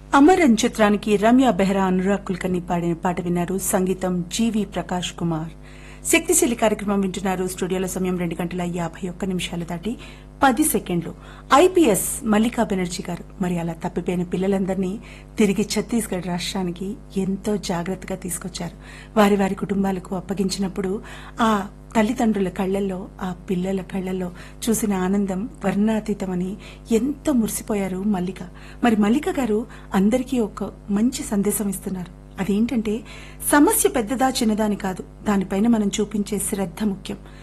అమరన్ చిత్రానికి రమ్య బెహ్రా అనురాగ్ కుల్కర్ని పాడిన పాట విన్నారు సంగీతం జీవి ప్రకాష్ కుమార్ శక్తిశీలి కార్యక్రమం వింటున్నారు స్టూడియోల సమయం రెండు గంటల యాభై ఒక్క నిమిషాలు దాటి పది సెకండ్లు ఐపీఎస్ మల్లికా బెనర్జీ గారు మరి అలా తప్పిపోయిన పిల్లలందరినీ తిరిగి ఛత్తీస్గఢ్ రాష్ట్రానికి ఎంతో జాగ్రత్తగా తీసుకొచ్చారు వారి వారి కుటుంబాలకు అప్పగించినప్పుడు ఆ తల్లిదండ్రుల కళ్లల్లో ఆ పిల్లల కళ్లల్లో చూసిన ఆనందం వర్ణాతీతమని ఎంతో మురిసిపోయారు మల్లిక మరి మల్లిక గారు అందరికీ ఒక మంచి సందేశం ఇస్తున్నారు అదేంటంటే సమస్య పెద్దదా చిన్నదాని కాదు దానిపైన మనం చూపించే శ్రద్ధ ముఖ్యం